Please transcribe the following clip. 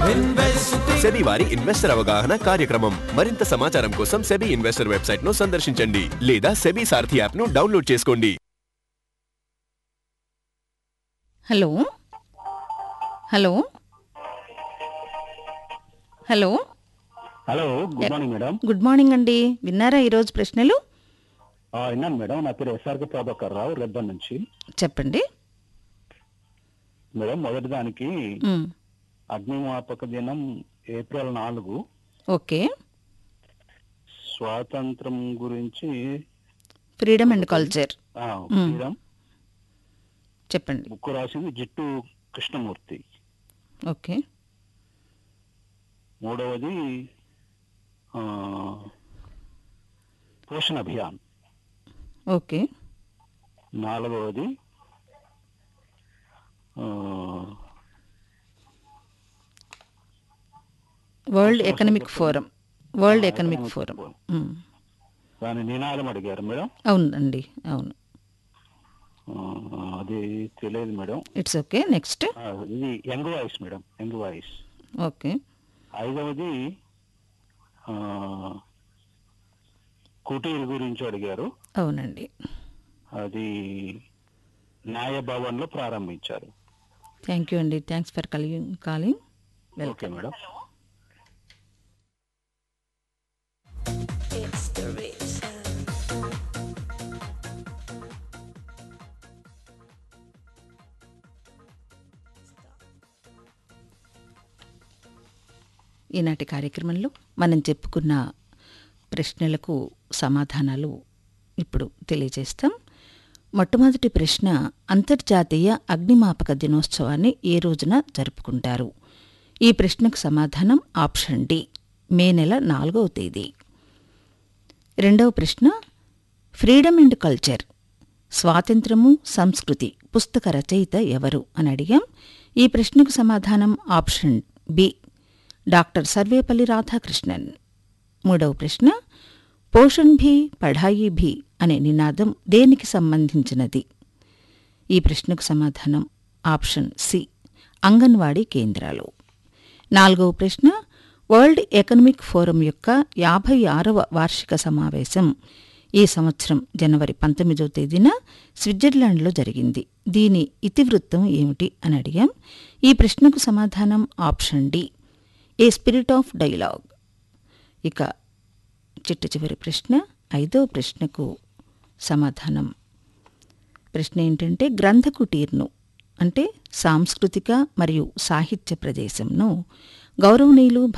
SEBI వారి investor అవగాహన కార్యక్రమం మరింత సమాచారం కోసం సెబీ ఇన్వెస్టర్ వెబ్సైట్ ను సందర్శించండి లేదా సెబీ సారథి యాప్ ను డౌన్లోడ్ చేసుకోండి hello hello hello hello good morning madam good morning అండి విన్నారా ఈరోజు ప్రశ్నలు ఆ, విన్నాను మేడం నా పేరు ఎస్ఆర్కే ప్రభాకర్ రావు రెబ్బన్ నుంచి చెప్పండి మేడం మొదటి దానికి మ్, అగ్నిమాపక దినం ఏప్రిల్ నాలుగు ఓకే స్వాతంత్రం గురించి ఫ్రీడమ్ అండ్ కల్చర్ ఆ, మ్. freedom చెప్పండి బుక్ రాసింది జిట్టు కృష్ణమూర్తి ఓకే మూడవది ఆ, పోషణ అభియాన్ ఓకే నాలుగవది ఆ, world economic forum world economic economic forum forum. మ్, దాని నినాదం అడిగారు మేడం అవునండి అవును ఆ, అది తెలియదు మేడం ఇట్స్ ఓకే నెక్స్ట్ ఆ, ఇది young voice madam young voice okay ఐదవది ఆ, కుటీర్ గురించి అడిగారు అవునండి అది న్యాయ భవన్ లో ప్రారంభించారు థ్యాంక్ యూ అండి thanks for calling calling okay welcome madam ఈనాటి కార్యక్రమంలో మనం చెప్పుకున్న ప్రశ్నలకు సమాధానాలు ఇప్పుడు తెలియజేస్తాం మొట్టమొదటి ప్రశ్న అంతర్జాతీయ అగ్నిమాపక దినోత్సవాన్ని ఏ రోజున జరుపుకుంటారు ఈ ప్రశ్నకు సమాధానం ఆప్షన్ డి మే నెల నాలుగవ తేదీ రెండవ ప్రశ్న ఫ్రీడమ్ అండ్ కల్చర్ స్వాతంత్రము సంస్కృతి పుస్తక రచయిత ఎవరు అని అడిగాం ఈ ప్రశ్నకు సమాధానం option B doctor Sarvepalli Radhakrishnan మూడవ ప్రశ్న పోషణ్ భీ పఢాయి భీ అనే నినాదం దేనికి సంబంధించినది ఈ ప్రశ్నకు సమాధానం ఆప్షన్ సి అంగన్వాడీ కేంద్రాలు నాలుగవ ప్రశ్న వరల్డ్ ఎకనమిక్ ఫోరం యొక్క యాభై ఆరవ వార్షిక సమావేశం ఈ సంవత్సరం జనవరి పంతొమ్మిదవ తేదీన స్విట్జర్లాండ్లో జరిగింది దీని ఇతివృత్తం ఏమిటి అని అడిగాం ఈ ప్రశ్నకు సమాధానం option D a spirit of dialogue ఇక చిట్ట చివరి ప్రశ్న ఐదో ప్రశ్నకు సమాధానం ప్రశ్న ఏంటంటే గ్రంథ కుటీర్ను అంటే సాంస్కృతిక మరియు సాహిత్య ప్రదేశంను గౌరవనీయులు